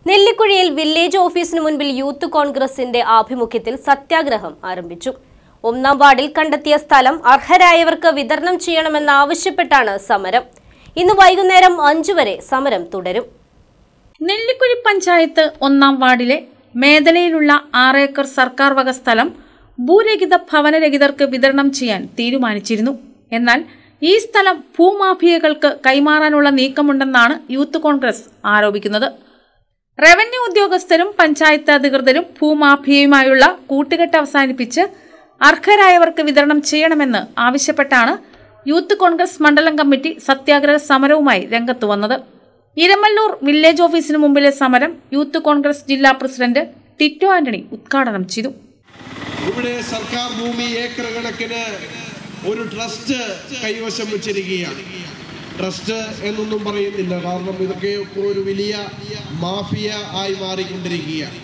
നെല്ലിക്കുഴിയിൽ village ഓഫീസിന് മുൻപിൽ youth കോൺഗ്രസിന്റെ ആഭിമുഖ്യത്തിൽ സത്യാഗ്രഹം ആരംഭിച്ചു ഒന്നാം വാർഡിൽ കണ്ടെത്തിയ സ്ഥലം അർഹരായവർക്ക് വിതരണം ചെയ്യണമെന്നാവശ്യപ്പെട്ടാണ് സമരം ഇന്ന് വൈകുന്നേരം അഞ്ചു വരെ സമരം തുടരും നെല്ലിക്കുഴി പഞ്ചായത്ത് ഒന്നാം വാർഡിലെ മേഖലയിലുള്ള ആറേക്കർ സർക്കാർ വക സ്ഥലം ഭൂരഹിത ഭവനരഹിതർക്ക് വിതരണം ചെയ്യാൻ തീരുമാനിച്ചിരുന്നു എന്നാൽ ഈ സ്ഥലം ഭൂമാഫിയകൾക്ക് കൈമാറാനുള്ള നീക്കമുണ്ടെന്നാണ് യൂത്ത് കോൺഗ്രസ് ആരോപിക്കുന്നത് റവന്യൂ ഉദ്യോഗസ്ഥരും പഞ്ചായത്ത് അധികൃതരും ഭൂമാഫിയയുമായുള്ള കൂട്ടുകെട്ട് അവസാനിപ്പിച്ച് അർഹരായവർക്ക് വിതരണം ചെയ്യണമെന്ന് ആവശ്യപ്പെട്ടാണ് യൂത്ത് കോൺഗ്രസ് മണ്ഡലം കമ്മിറ്റി സത്യാഗ്രഹ സമരവുമായി രംഗത്ത് വന്നത് ഇരമല്ലൂർ വില്ലേജ് ഓഫീസിന് മുമ്പിലെ സമരം യൂത്ത് കോൺഗ്രസ് ജില്ലാ പ്രസിഡന്റ് ടിറ്റോ ആന്റണി ഉദ്ഘാടനം ചെയ്തു ഇവിടെ സർക്കാർ ഭൂമി ഏക്കർ കണക്കിന് ഒരു ട്രസ്റ്റ് കൈവശം വെച്ചിരിക്കുകയാണ് ട്രസ്റ്റ് എന്നൊന്നും പറയുന്നില്ല കാരണം ഇതൊക്കെ ഇപ്പോൾ ഒരു വലിയ മാഫിയ ആയി മാറിക്കൊണ്ടിരിക്കുകയാണ്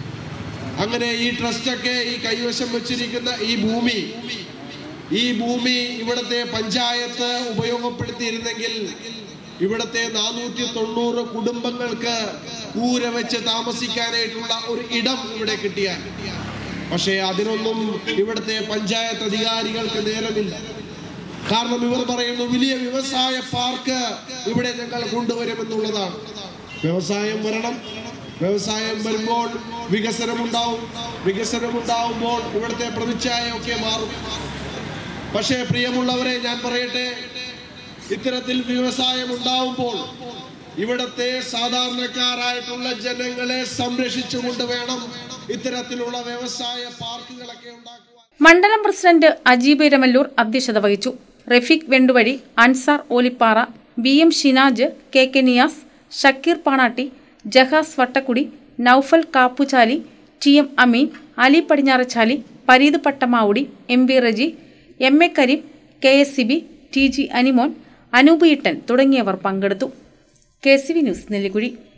അങ്ങനെ ഈ ട്രസ്റ്റൊക്കെ ഈ കൈവശം വെച്ചിരിക്കുന്ന ഈ ഭൂമി ഈ ഭൂമി ഇവിടുത്തെ പഞ്ചായത്ത് ഉപയോഗപ്പെടുത്തിയിരുന്നെങ്കിൽ ഇവിടുത്തെ നാനൂറ്റി തൊണ്ണൂറ് കുടുംബങ്ങൾക്ക് കൂര വെച്ച് താമസിക്കാനായിട്ടുള്ള ഒരു ഇടം ഇവിടെ കിട്ടിയാൽ പക്ഷേ അതിനൊന്നും ഇവിടുത്തെ പഞ്ചായത്ത് അധികാരികൾക്ക് നേരമില്ല കാരണം ഇവർ പറയുന്നു വലിയ വ്യവസായ പാർക്ക് ഇവിടെ ഞങ്ങൾ കൊണ്ടുവരുമെന്നുള്ളതാണ് വ്യവസായം വരണം വ്യവസായം വരുമ്പോൾ വികസനം ഉണ്ടാവും വികസനം ഉണ്ടാവുമ്പോൾ ഇവിടുത്തെ പ്രതിച്ഛായൊക്കെ മാറും പക്ഷേ പ്രിയമുള്ളവരെ ഞാൻ പറയട്ടെ ഇത്തരത്തിൽ വ്യവസായം ഉണ്ടാവുമ്പോൾ ഇവിടത്തെ സാധാരണക്കാരായിട്ടുള്ള ജനങ്ങളെ സംരക്ഷിച്ചുകൊണ്ട് വേണം ഇത്തരത്തിലുള്ള വ്യവസായ പാർക്കുകളൊക്കെ ഉണ്ടാക്കുവാൻ മണ്ഡലം പ്രസിഡന്റ് അജീബ് ഇരമല്ലൂർ അധ്യക്ഷത വഹിച്ചു Rafeeq Venduvazhi Ansar Olippara B M Shinaj K K Niyas Shakeer Panatti Jahas Vattakkudi Noufal Kappuchali T M Ameen Ali Padinjarachali Pareeth Pattamavudi M V Reji M A Kareem K S C B T G Animon Anoop Ittan തുടങ്ങിയവർ പങ്കെടുത്തു K C V news Nellikuzhi